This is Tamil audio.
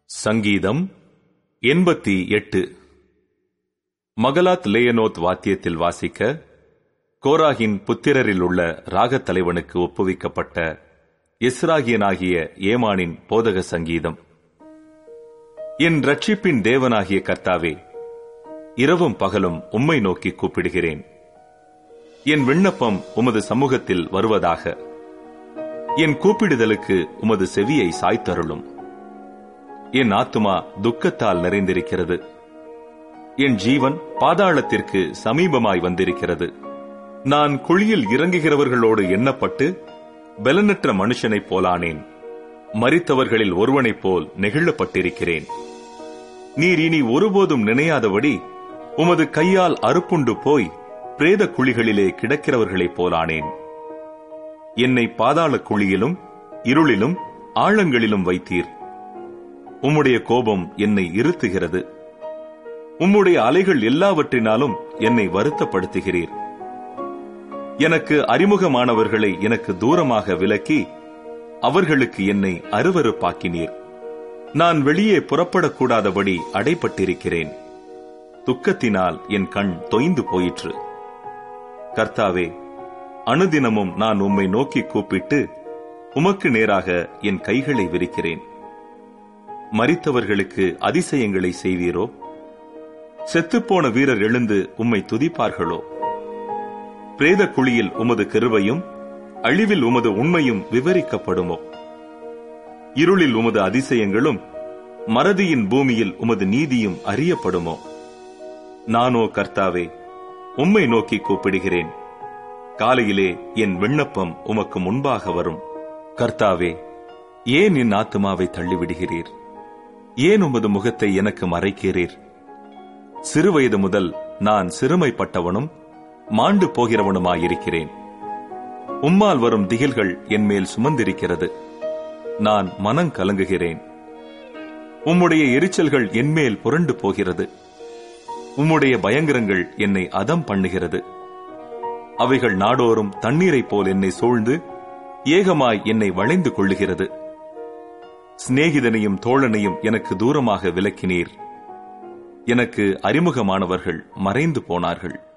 சங்கீதம் எண்பத்தி எட்டு மகலாத் லேயனோத் வாத்தியத்தில் வாசிக்க கோராகின் புத்திரரில் உள்ள ராகத் தலைவனுக்கு ஒப்புவிக்கப்பட்ட இஸ்ராகியனாகிய ஏமானின் போதக சங்கீதம் என் ரட்சிப்பின் தேவனாகிய கர்த்தாவே இரவும் பகலும் உம்மை நோக்கி கூப்பிடுகிறேன் என் விண்ணப்பம் உமது சமூகத்தில் வருவதாக என் கூப்பிடுதலுக்கு உமது செவியை சாய்த்தருளும் என் ஆத்துமா துக்கத்தால் நிறைந்திருக்கிறது என் ஜீவன் பாதாளத்திற்கு சமீபமாய் வந்திருக்கிறது நான் குழியில் இறங்குகிறவர்களோடு எண்ணப்பட்டு பலனற்ற மனுஷனைப் போலானேன் மரித்தவர்களில் ஒருவனைப் போல் நெகிழப்பட்டிருக்கிறேன் நீர் இனி ஒருபோதும் நினையாதபடி உமது கையால் அறுப்புண்டு போய் பிரேத குழிகளிலே கிடக்கிறவர்களைப் போலானேன் என்னை பாதாள குழியிலும் இருளிலும் ஆழங்களிலும் வைத்தீர் உம்முடைய கோபம் என்னை இருத்துகிறது உம்முடைய அலைகள் எல்லாவற்றினாலும் என்னை வருத்தப்படுத்துகிறீர் எனக்கு அறிமுகமானவர்களை எனக்கு தூரமாக விலக்கி அவர்களுக்கு என்னை அருவருப்பாக்கினீர் நான் வெளியே புறப்படக்கூடாதபடி அடைப்பட்டிருக்கிறேன் துக்கத்தினால் என் கண் தொய்ந்து போயிற்று கர்த்தாவே அனுதினமும் நான் உம்மை நோக்கி கூப்பிட்டு உமக்கு நேராக என் கைகளை விரிக்கிறேன் மரித்தவர்களுக்கு அதிசயங்களை செய்வீரோ செத்துப்போன வீரர் எழுந்து உம்மை துதிப்பார்களோ பிரேத குழியில் உமது கிருபையும் அழிவில் உமது உண்மையும் விவரிக்கப்படுமோ இருளில் உமது அதிசயங்களும் மறதியின் பூமியில் உமது நீதியும் அறியப்படுமோ நானோ கர்த்தாவே உம்மை நோக்கி கூப்பிடுகிறேன் காலையிலே என் விண்ணப்பம் உமக்கு முன்பாக வரும் கர்த்தாவே ஏன் என் ஆத்துமாவை தள்ளிவிடுகிறீர் ஏன் உமது முகத்தை எனக்கு மறைக்கிறீர் சிறுவயது முதல் நான் சிறுமைப்பட்டவனும் மாண்டு போகிறவனுமாயிருக்கிறேன் உம்மால் வரும் திகில்கள் என் மேல் சுமந்திருக்கிறது நான் மனம் கலங்குகிறேன் உம்முடைய எரிச்சல்கள் என்மேல் புரண்டு போகிறது உம்முடைய பயங்கரங்கள் என்னை அதம் பண்ணுகிறது அவைகள் நாடோறும் தண்ணீரைப் போல் என்னை சூழ்ந்து ஏகமாய் என்னை வளைந்து கொள்ளுகிறது சிநேகிதனையும் தோழனையும் எனக்கு தூரமாக விலக்கினீர் எனக்கு அறிமுகமானவர்கள் மறைந்து போனார்கள்